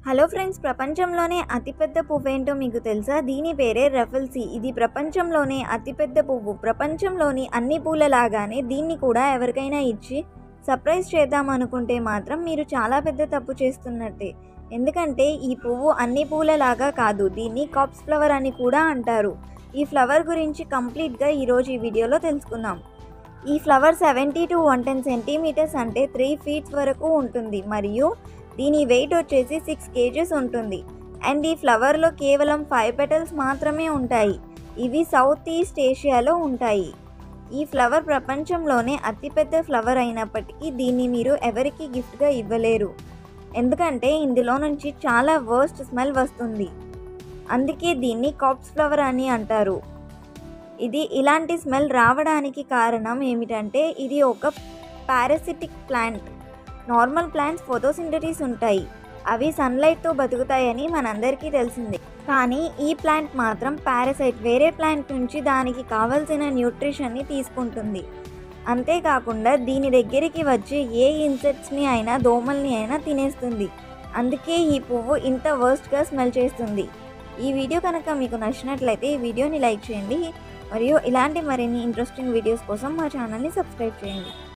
hello friends ప్రపంచంలోనే అతిపెద్ద పువ్వు ఏంటో మీకు తెలుసా దీని పేరే రఫల్సీ ఇది ప్రపంచంలోనే అతిపెద్ద పువ్వు ప్రపంచంలోని అన్ని పూలలాగానే దీన్ని కూడా ఎవరికైనా ఇచ్చి సర్ప్రైజ్ చేద్దాం అనుకుంటే మాత్రం మీరు చాలా పెద్ద తప్పు చేస్తున్నట్టే ఎందుకంటే ఈ పువ్వు అన్ని పూలలాగా కాదు దీన్ని కాప్స్ ఫ్లవర్ అని కూడా అంటారు ఈ ఫ్లవర్ గురించి కంప్లీట్గా ఈరోజు ఈ వీడియోలో తెలుసుకుందాం ఈ flower seventy two one ten centimetres అంటే త్రీ ఫీట్స్ వరకు ఉంటుంది మరియు దీని వెయిట్ వచ్చేసి సిక్స్ కేజెస్ ఉంటుంది అండ్ ఈ ఫ్లవర్లో కేవలం ఫైవ్ పెటల్స్ మాత్రమే ఉంటాయి ఇవి సౌత్ ఈస్ట్ ఏషియాలో ఉంటాయి ఈ ఫ్లవర్ ప్రపంచంలోనే అతిపెద్ద ఫ్లవర్ అయినప్పటికీ దీన్ని మీరు ఎవరికి గిఫ్ట్గా ఇవ్వలేరు ఎందుకంటే ఇందులో నుంచి చాలా వర్స్ట్ స్మెల్ వస్తుంది అందుకే దీన్ని కాప్స్ ఫ్లవర్ అని అంటారు ఇది ఇలాంటి స్మెల్ రావడానికి కారణం ఏమిటంటే ఇది ఒక parasitic plant normal plants photosynthesis ఉంటాయి అవి సన్లైట్తో బతుకుతాయని మనందరికీ తెలిసిందే కానీ ఈ ప్లాంట్ మాత్రం పారాసైట్ వేరే ప్లాంట్ నుంచి దానికి కావలసిన న్యూట్రిషన్ని తీసుకుంటుంది అంతేకాకుండా దీని దగ్గరికి వచ్చి ఏ ఇన్సెక్ట్స్ని అయినా దోమల్ని అయినా తినేస్తుంది అందుకే ఈ పువ్వు ఇంత వర్స్ట్గా స్మెల్ చేస్తుంది ఈ వీడియో కనుక మీకు నచ్చినట్లయితే ఈ వీడియోని లైక్ చేయండి మరియు ఇలాంటి మరిన్ని ఇంట్రెస్టింగ్ వీడియోస్ కోసం మా ఛానల్ని సబ్స్క్రైబ్ చేయండి